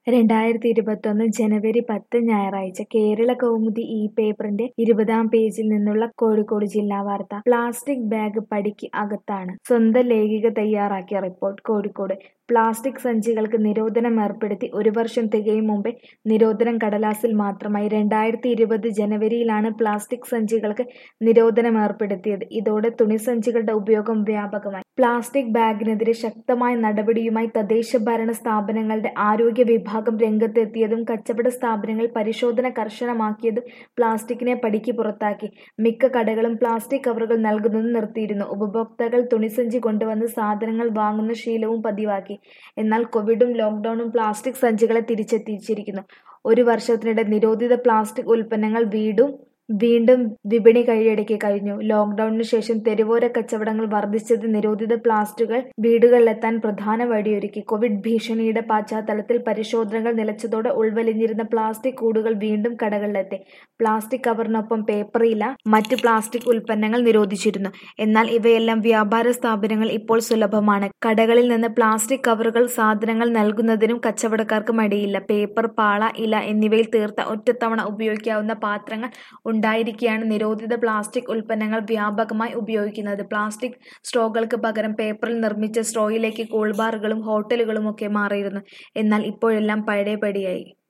രണ്ടായിരത്തി ഇരുപത്തൊന്ന് ജനുവരി പത്ത് ഞായറാഴ്ച കേരള കൗമുദി ഈ പേപ്പറിന്റെ ഇരുപതാം പേജിൽ നിന്നുള്ള കോഴിക്കോട് ജില്ലാ വാർത്ത പ്ലാസ്റ്റിക് ബാഗ് പടിക്ക് അകത്താണ് സ്വന്തം ലേഖിക തയ്യാറാക്കിയ റിപ്പോർട്ട് കോഴിക്കോട് പ്ലാസ്റ്റിക് സഞ്ചികൾക്ക് നിരോധനം ഏർപ്പെടുത്തി ഒരു വർഷം തികയും മുമ്പേ നിരോധനം കടലാസിൽ മാത്രമായി രണ്ടായിരത്തി ഇരുപത് ജനുവരിയിലാണ് പ്ലാസ്റ്റിക് സഞ്ചികൾക്ക് നിരോധനം ഏർപ്പെടുത്തിയത് ഇതോടെ തുണിസഞ്ചികളുടെ ഉപയോഗം വ്യാപകമായി പ്ലാസ്റ്റിക് ബാഗിനെതിരെ ശക്തമായ നടപടിയുമായി തദ്ദേശ ഭരണ സ്ഥാപനങ്ങളുടെ ആരോഗ്യ വിഭാഗം രംഗത്തെത്തിയതും കച്ചവട സ്ഥാപനങ്ങൾ പരിശോധന കർശനമാക്കിയതും പ്ലാസ്റ്റിക്കിനെ പടിക്ക് പുറത്താക്കി മിക്ക കടകളും പ്ലാസ്റ്റിക് കവറുകൾ നൽകുന്നത് നിർത്തിയിരുന്നു ഉപഭോക്താക്കൾ തുണിസഞ്ചി കൊണ്ടുവന്ന് സാധനങ്ങൾ വാങ്ങുന്ന ശീലവും പതിവാക്കി എന്നാൽ കോവിഡും ലോക്ക്ഡൌണും പ്ലാസ്റ്റിക് സഞ്ചികളെ തിരിച്ചെത്തിച്ചിരിക്കുന്നു ഒരു വർഷത്തിനിടെ നിരോധിത പ്ലാസ്റ്റിക് ഉൽപ്പന്നങ്ങൾ വീണ്ടും വീണ്ടും വിപണി കൈയടക്കി കഴിഞ്ഞു ലോക്ക്ഡൌണിന് ശേഷം തെരുവോര കച്ചവടങ്ങൾ വർദ്ധിച്ചത് നിരോധിത പ്ലാസ്റ്റുകൾ വീടുകളിലെത്താൻ പ്രധാന വഴിയൊരുക്കി കോവിഡ് ഭീഷണിയുടെ പശ്ചാത്തലത്തിൽ പരിശോധനകൾ നിലച്ചതോടെ ഉൾവലിഞ്ഞിരുന്ന പ്ലാസ്റ്റിക് കൂടുകൾ വീണ്ടും കടകളിലെത്തി പ്ലാസ്റ്റിക് കവറിനൊപ്പം പേപ്പറില മറ്റ് പ്ലാസ്റ്റിക് ഉൽപ്പന്നങ്ങൾ നിരോധിച്ചിരുന്നു എന്നാൽ ഇവയെല്ലാം വ്യാപാര സ്ഥാപനങ്ങൾ ഇപ്പോൾ സുലഭമാണ് കടകളിൽ നിന്ന് പ്ലാസ്റ്റിക് കവറുകൾ സാധനങ്ങൾ നൽകുന്നതിനും കച്ചവടക്കാർക്ക് മടിയില്ല പേപ്പർ പാള ഇല എന്നിവയിൽ തീർത്ത ഒറ്റത്തവണ ഉപയോഗിക്കാവുന്ന പാത്രങ്ങൾ ഉണ്ടായിരിക്കെയാണ് നിരോധിത പ്ലാസ്റ്റിക് ഉൽപ്പന്നങ്ങൾ വ്യാപകമായി ഉപയോഗിക്കുന്നത് പ്ലാസ്റ്റിക് സ്ട്രോകൾക്ക് പകരം പേപ്പറിൽ നിർമ്മിച്ച സ്ട്രോയിലേക്ക് കൂൾബാറുകളും ഹോട്ടലുകളുമൊക്കെ മാറിയിരുന്നു എന്നാൽ ഇപ്പോഴെല്ലാം പഴയപടിയായി